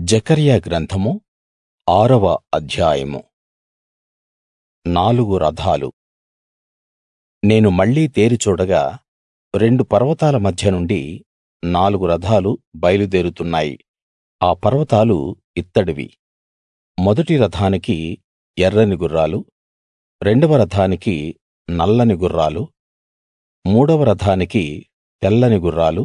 జెకర్యా గ్రంథము ఆరవ అధ్యాయము నాలుగు రథాలు నేను మళ్ళీ తేరి చూడగా రెండు పర్వతాల మధ్య నుండి నాలుగు రథాలు బయలుదేరుతున్నాయి ఆ పర్వతాలు ఇత్తడివి మొదటి రథానికి ఎర్రని గుర్రాలు రెండవ రథానికి నల్లని గుర్రాలు మూడవ రథానికి తెల్లని గుర్రాలు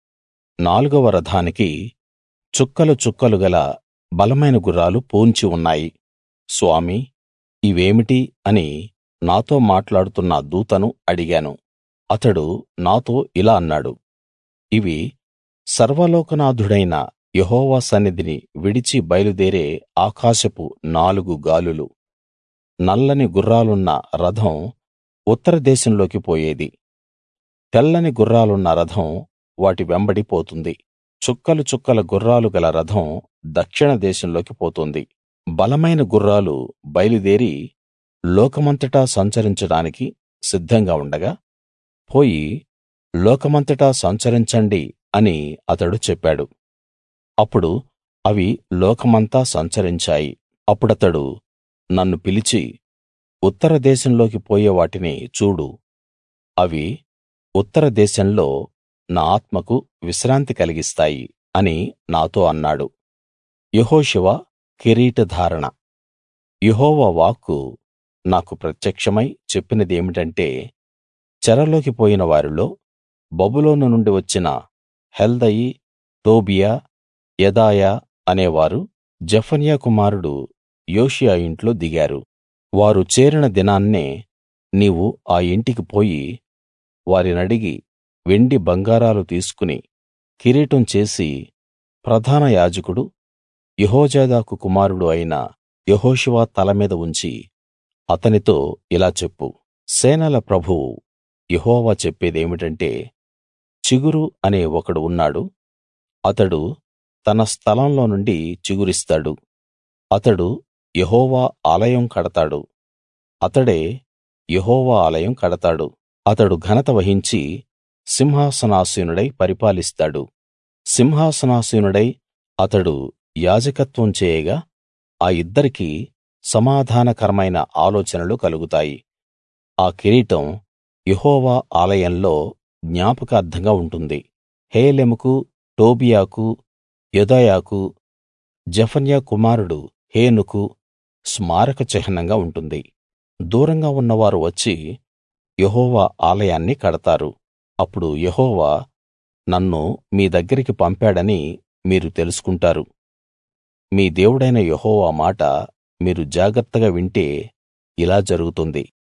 నాలుగవ రథానికి చుక్కలు చుక్కలు గల బలమైన గుర్రాలు పూన్చి ఉన్నాయి స్వామీ ఇవేమిటి అని నాతో మాట్లాడుతున్న దూతను అడిగాను అతడు నాతో ఇలా అన్నాడు ఇవి సర్వలోకనాథుడైన యెహోవా సన్నిధిని విడిచి బయలుదేరే ఆకాశపు నాలుగు గాలులు నల్లని గుర్రాలున్న రథం ఉత్తర దేశంలోకి పోయేది తెల్లని గుర్రాలున్న రథం వాటి వెంబడి పోతుంది చుక్కలు చుక్కల గుర్రాలు గల రథం దక్షిణ దేశంలోకి పోతుంది బలమైన గుర్రాలు బయలుదేరి లోకమంతటా సంచరించడానికి సిద్ధంగా ఉండగా పోయి లోకమంతటా సంచరించండి అని అతడు చెప్పాడు అప్పుడు అవి లోకమంతా సంచరించాయి అప్పుడతడు నన్ను పిలిచి ఉత్తర దేశంలోకి పోయే వాటిని చూడు అవి ఉత్తర దేశంలో నా ఆత్మకు విశ్రాంతి కలిగిస్తాయి అని నాతో అన్నాడు యెహోషువ కిరీటధారణ యెహోవా వాక్కు నాకు ప్రత్యక్షమై చెప్పినదేమిటంటే చెరలోకి పోయిన వారిలో బబులోను నుండి వచ్చిన హెల్దయి టోబియా యెదాయా అనేవారు జెఫన్యా కుమారుడు యోషీయా ఇంట్లో దిగారు వారు చేరిన దినాన్నే నీవు ఆ ఇంటికి పోయి వారినడిగి వెండి బంగారాలు తీసుకుని కిరీటం చేసి ప్రధాన యాజకుడు యెహోజాదాకు కుమారుడు అయిన యెహోషువ తల మీద ఉంచి అతనితో ఇలా చెప్పు సేనల ప్రభువు యెహోవా చెప్పేదేమిటంటే చిగురు అనే ఒకడు ఉన్నాడు అతడు తన స్థలంలో నుండి చిగురిస్తాడు అతడు యెహోవా ఆలయం కడతాడు అతడే యెహోవా ఆలయం కడతాడు అతడు ఘనత వహించి సింహాసనాసీనుడై పరిపాలిస్తాడు సింహాసనాసీనుడై అతడు యాజకత్వం చేయగా ఆ ఇద్దరికీ సమాధానకరమైన ఆలోచనలు కలుగుతాయి ఆ కిరీటం యెహోవా ఆలయంలో జ్ఞాపకార్థంగా ఉంటుంది హేలెముకు టోబీయాకు యెదాయాకు జెఫన్యా కుమారుడు హేనుకు స్మారక చిహ్నంగా ఉంటుంది దూరంగా ఉన్నవారు వచ్చి యెహోవా ఆలయాన్ని కడతారు అప్పుడు యెహోవా నన్ను మీ దగ్గరికి పంపాడని మీరు తెలుసుకుంటారు మీ దేవుడైన యెహోవా మాట మీరు జాగ్రత్తగా వింటే ఇలా జరుగుతుంది